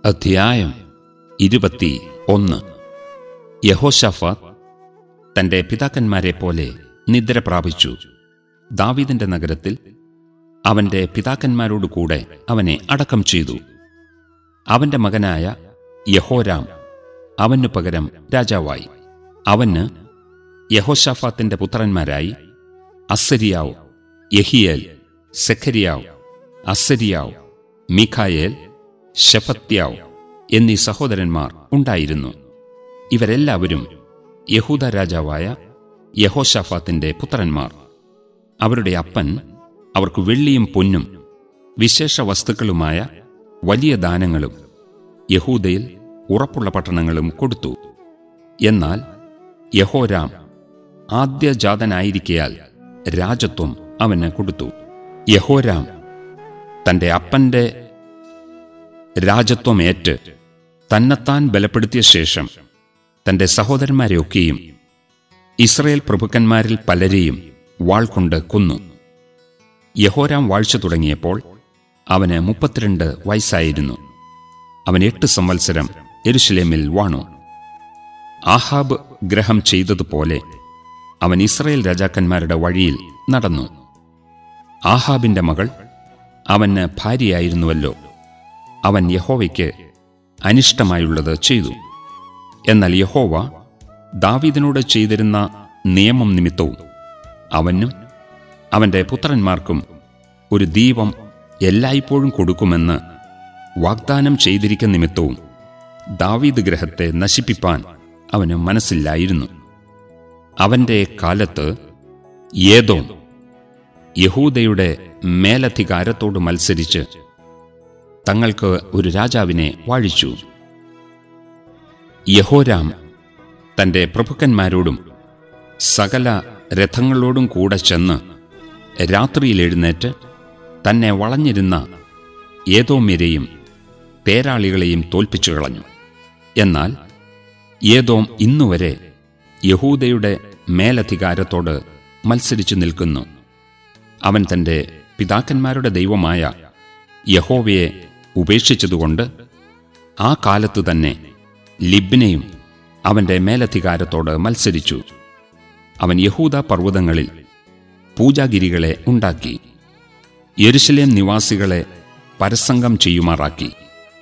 അധ്യായം ഇരുപത്തി ഒന്ന് യഹോഷാഫാത്ത് തന്റെ പിതാക്കന്മാരെ പോലെ നിദ്ര പ്രാപിച്ചു ദാവീദിന്റെ നഗരത്തിൽ അവന്റെ പിതാക്കന്മാരോട് കൂടെ അവനെ അടക്കം ചെയ്തു അവന്റെ മകനായ യഹോരാം അവനു പകരം രാജാവായി അവന് യഹോഷാഫാത്തിന്റെ പുത്രന്മാരായി അസരിയാവ് യഹിയേൽ സെഖരിയാവ് അസരിയാവ് മീഖായേൽ ഷെഫത്യാവ് എന്നീ സഹോദരന്മാർ ഉണ്ടായിരുന്നു ഇവരെല്ലാവരും യഹൂദ രാജാവായ യഹോഷാഫാത്തിന്റെ പുത്രന്മാർ അവരുടെ അപ്പൻ അവർക്ക് വെള്ളിയും പൊന്നും വിശേഷ വസ്തുക്കളുമായ വലിയ ദാനങ്ങളും യഹൂദയിൽ ഉറപ്പുള്ള പട്ടണങ്ങളും കൊടുത്തു എന്നാൽ യഹോരാം ആദ്യജാതനായിരിക്കയാൽ രാജത്വം അവന് കൊടുത്തു യഹോരാം തന്റെ അപ്പന്റെ രാജത്വമേറ്റ് തന്നെത്താൻ ബലപ്പെടുത്തിയ ശേഷം തന്റെ സഹോദരന്മാരെയൊക്കെയും ഇസ്രയേൽ പ്രഭുക്കന്മാരിൽ പലരെയും വാൾ കൊണ്ട് കൊന്നു യഹോരാം വാഴ്ച തുടങ്ങിയപ്പോൾ അവന് മുപ്പത്തിരണ്ട് വയസ്സായിരുന്നു അവൻ എട്ട് സംവത്സരം എരുശലേമിൽ വാണു ആഹാബ് ഗ്രഹം ചെയ്തതുപോലെ അവൻ ഇസ്രയേൽ രാജാക്കന്മാരുടെ വഴിയിൽ നടന്നു ആഹാബിന്റെ മകൾ അവന് ഭാര്യയായിരുന്നുവല്ലോ അവൻ യഹോവയ്ക്ക് അനിഷ്ടമായുള്ളത് ചെയ്തു എന്നാൽ യഹോവ ദാവീദിനോട് ചെയ്തിരുന്ന നിയമം നിമിത്തവും അവനും അവന്റെ പുത്രന്മാർക്കും ഒരു ദീപം എല്ലായ്പ്പോഴും കൊടുക്കുമെന്ന് വാഗ്ദാനം ചെയ്തിരിക്കുന്ന നിമിത്തവും ദാവീദ് ഗ്രഹത്തെ നശിപ്പിപ്പാൻ അവന് മനസ്സില്ലായിരുന്നു അവന്റെ കാലത്ത് ഏതോ യഹൂദയുടെ മേലധികാരത്തോട് മത്സരിച്ച് തങ്ങൾക്ക് ഒരു രാജാവിനെ വാഴിച്ചു യഹോരാം തന്റെ പ്രഭുക്കന്മാരോടും സകല രഥങ്ങളോടും കൂടെ ചെന്ന് രാത്രിയിൽ എഴുന്നേറ്റ് തന്നെ വളഞ്ഞിരുന്ന ഏതോമ്യരെയും പേരാളികളെയും തോൽപ്പിച്ചു കളഞ്ഞു എന്നാൽ ഏതോം ഇന്നുവരെ യഹൂദയുടെ മേലധികാരത്തോട് മത്സരിച്ചു നിൽക്കുന്നു അവൻ തന്റെ പിതാക്കന്മാരുടെ ദൈവമായ യഹോവയെ ഉപേക്ഷിച്ചതുകൊണ്ട് ആ കാലത്ത് തന്നെ ലിബ്നെയും അവന്റെ മേലധികാരത്തോട് മത്സരിച്ചു അവൻ യഹൂദ പർവ്വതങ്ങളിൽ പൂജാഗിരികളെ ഉണ്ടാക്കി യെരുശലേം നിവാസികളെ പരസംഗം ചെയ്യുമാറാക്കി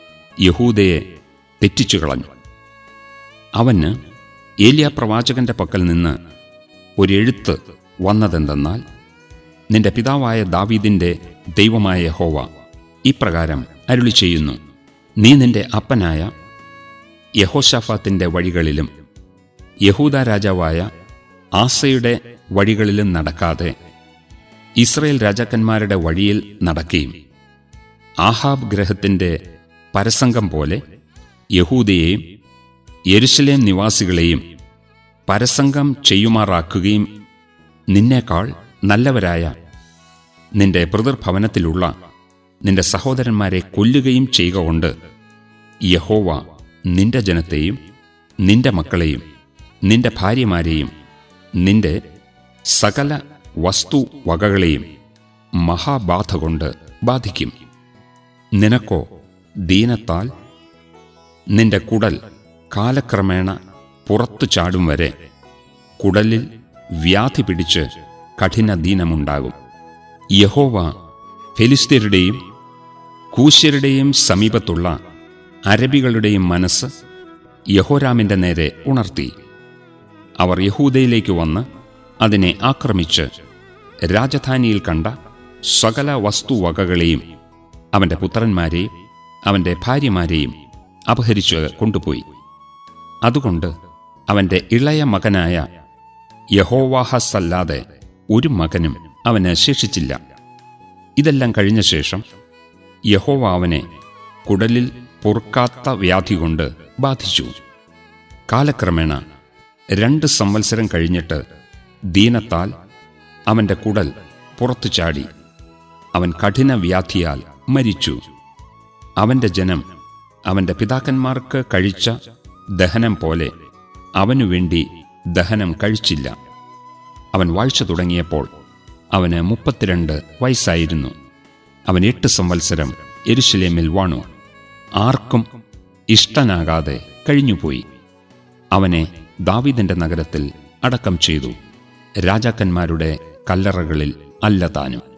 യഹൂദയെ തെറ്റിച്ചു കളഞ്ഞു അവന് ഏലിയ പ്രവാചകന്റെ പക്കൽ നിന്ന് ഒരു എഴുത്ത് വന്നതെന്തെന്നാൽ നിന്റെ പിതാവായ ദാവീദിന്റെ ദൈവമായ യഹോവ ഇപ്രകാരം അരുളി ചെയ്യുന്നു നീ നിന്റെ അപ്പനായ യഹോഷാഫാത്തിന്റെ വഴികളിലും യഹൂദ രാജാവായ ആസയുടെ വഴികളിലും നടക്കാതെ ഇസ്രയേൽ രാജാക്കന്മാരുടെ വഴിയിൽ നടക്കുകയും ആഹാബ് ഗ്രഹത്തിന്റെ പരസംഗം പോലെ യഹൂദയെയും യെരുശലേം നിവാസികളെയും പരസംഗം ചെയ്യുമാറാക്കുകയും നിന്നേക്കാൾ നല്ലവരായ നിന്റെ പിതൃഭവനത്തിലുള്ള നിന്റെ സഹോദരന്മാരെ കൊല്ലുകയും ചെയ്യുക കൊണ്ട് യഹോവ നിന്റെ ജനത്തെയും നിന്റെ മക്കളെയും നിന്റെ ഭാര്യമാരെയും നിന്റെ സകല വസ്തു വകകളെയും മഹാബാധ കൊണ്ട് ബാധിക്കും നിനക്കോ ദീനത്താൽ നിന്റെ കുടൽ കാലക്രമേണ പുറത്തു ചാടും വരെ കുടലിൽ വ്യാധി പിടിച്ച് കഠിന ദീനമുണ്ടാകും യഹോവ ഫെലിസ്തീരുടെയും കൂശ്യരുടെയും സമീപത്തുള്ള അരബികളുടെയും മനസ്സ് യഹോരാമിന്റെ നേരെ ഉണർത്തി അവർ യഹൂദയിലേക്ക് വന്ന് അതിനെ ആക്രമിച്ച് രാജധാനിയിൽ കണ്ട സകല വസ്തുവകകളെയും അവന്റെ പുത്രന്മാരെയും അവന്റെ ഭാര്യമാരെയും അപഹരിച്ച് കൊണ്ടുപോയി അതുകൊണ്ട് അവന്റെ ഇളയ മകനായ യഹോവാഹസല്ലാതെ ഒരു മകനും അവന് ശേഷിച്ചില്ല ഇതെല്ലാം കഴിഞ്ഞ ശേഷം യഹോവ അവനെ കുടലിൽ പൊറുക്കാത്ത വ്യാധി കൊണ്ട് ബാധിച്ചു കാലക്രമേണ രണ്ട് സംവത്സരം കഴിഞ്ഞിട്ട് ദീനത്താൽ അവന്റെ കുടൽ പുറത്തു ചാടി അവൻ കഠിന വ്യാധിയാൽ മരിച്ചു അവന്റെ ജനം അവന്റെ പിതാക്കന്മാർക്ക് കഴിച്ച ദഹനം പോലെ അവനു വേണ്ടി ദഹനം കഴിച്ചില്ല അവൻ വാഴ്ച തുടങ്ങിയപ്പോൾ അവന് മുപ്പത്തിരണ്ട് വയസ്സായിരുന്നു അവൻ എട്ട് സംവത്സരം എരുശലേമിൽ വാണു ആർക്കും ഇഷ്ടനാകാതെ കഴിഞ്ഞുപോയി അവനെ ദാവീദിന്റെ നഗരത്തിൽ അടക്കം ചെയ്തു രാജാക്കന്മാരുടെ കല്ലറകളിൽ അല്ല താനും